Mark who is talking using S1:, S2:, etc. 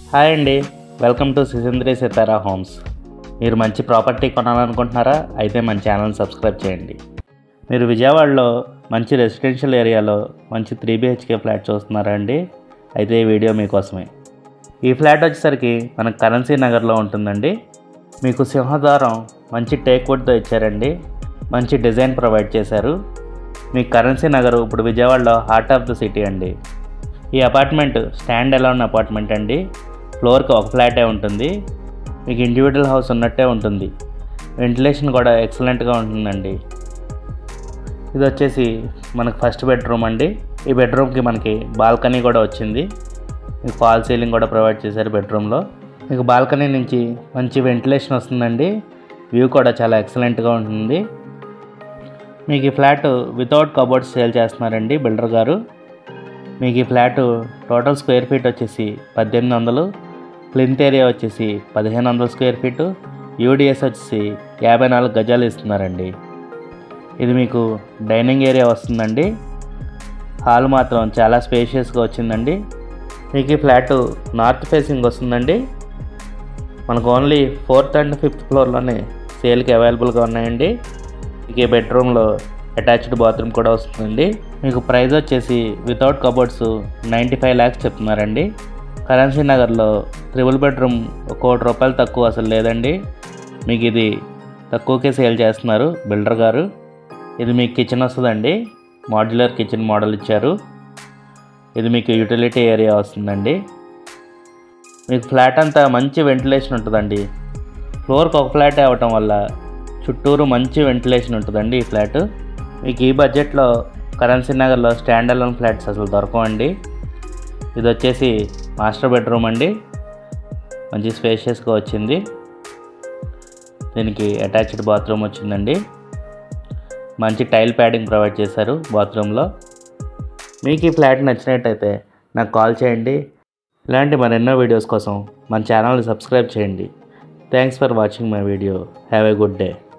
S1: hi అండి welcome to Sisindri Sitara homes మీరు మంచి ప్రాపర్టీ కొనాలనుకుంటున్నారా అయితే మన ఛానల్ సబ్స్క్రైబ్ చేయండి మీరు విజయవాడలో మంచి రెసిడెన్షియల్ ఏరియాలో మంచి త్రీ బిహెచ్కే ఫ్లాట్ చూస్తున్నారా అండి అయితే ఈ వీడియో మీకోసమే ఈ ఫ్లాట్ వచ్చేసరికి మనకు కరెన్సీ నగర్లో ఉంటుందండి మీకు సింహద్వారం మంచి టేక్ వుడ్తో ఇచ్చారండి మంచి డిజైన్ ప్రొవైడ్ చేశారు మీకు కరెన్సీ నగర్ ఇప్పుడు విజయవాడలో హార్ట్ ఆఫ్ ద సిటీ అండి ఈ అపార్ట్మెంట్ స్టాండ్ అలోన్ అపార్ట్మెంట్ అండి ఫ్లోర్కి ఒక ఫ్లాటే ఉంటుంది మీకు ఇండివిజువల్ హౌస్ ఉన్నట్టే ఉంటుంది వెంటిలేషన్ కూడా ఎక్సలెంట్గా ఉంటుందండి ఇది వచ్చేసి మనకు ఫస్ట్ బెడ్రూమ్ అండి ఈ బెడ్రూమ్కి మనకి బాల్కనీ కూడా వచ్చింది మీకు ఫాల్ సీలింగ్ కూడా ప్రొవైడ్ చేశారు బెడ్రూమ్లో మీకు బాల్కనీ నుంచి మంచి వెంటిలేషన్ వస్తుందండి వ్యూ కూడా చాలా ఎక్సలెంట్గా ఉంటుంది మీకు ఈ ఫ్లాట్ వితౌట్ కబోర్డ్స్ సేల్ చేస్తున్నారండి బిల్డర్ గారు మీకు ఈ ఫ్లాట్ టోటల్ స్క్వేర్ ఫీట్ వచ్చేసి పద్దెనిమిది వందలు ప్లింత్ ఏరియా వచ్చేసి పదిహేను వందల స్క్వేర్ ఫీటు యూడిఎస్ వచ్చేసి యాభై నాలుగు గజాలు ఇస్తున్నారండి ఇది మీకు డైనింగ్ ఏరియా వస్తుందండి హాల్ మాత్రం చాలా స్పేషియస్గా వచ్చిందండి మీకు ఈ ఫ్లాట్ నార్త్ ఫేసింగ్ వస్తుందండి మనకు ఓన్లీ ఫోర్త్ అండ్ ఫిఫ్త్ ఫ్లోర్లోనే సేల్కి అవైలబుల్గా ఉన్నాయండి మీకు ఈ బెడ్రూమ్లో అటాచ్డ్ బాత్రూమ్ కూడా వస్తుందండి మీకు ప్రైస్ వచ్చేసి without cupboards ninety five lakhs చెప్తున్నారండి కరెన్సీ నగర్లో త్రిబుల్ బెడ్రూమ్ ఒక కోటి రూపాయలు తక్కువ అసలు లేదండి మీకు ఇది తక్కువకే సేల్ చేస్తున్నారు బిల్డర్ గారు ఇది మీకు కిచెన్ వస్తుందండి మాడ్యులర్ కిచెన్ మోడల్ ఇచ్చారు ఇది మీకు యూటిలిటీ ఏరియా వస్తుందండి మీకు ఫ్లాట్ అంతా మంచి వెంటిలేషన్ ఉంటుందండి ఫ్లోర్కి ఒక ఫ్లాటే అవ్వటం వల్ల చుట్టూరు మంచి వెంటిలేషన్ ఉంటుందండి ఈ ఫ్లాట్ మీకు ఈ బడ్జెట్లో కరెన్సీ నగర్లో స్టాండ్ అలోన్ ఫ్లాట్స్ అసలు దొరకవండి ఇది వచ్చేసి మాస్టర్ బెడ్రూమ్ అండి మంచి స్పేషియస్గా వచ్చింది దీనికి అటాచ్డ్ బాత్రూమ్ వచ్చిందండి మంచి టైల్ ప్యాడింగ్ ప్రొవైడ్ చేశారు బాత్రూంలో మీకు ఈ ఫ్లాట్ నచ్చినట్టయితే నాకు కాల్ చేయండి ఇలాంటి మరెన్నో వీడియోస్ కోసం మన ఛానల్ని సబ్స్క్రైబ్ చేయండి thanks for watching my video have a good day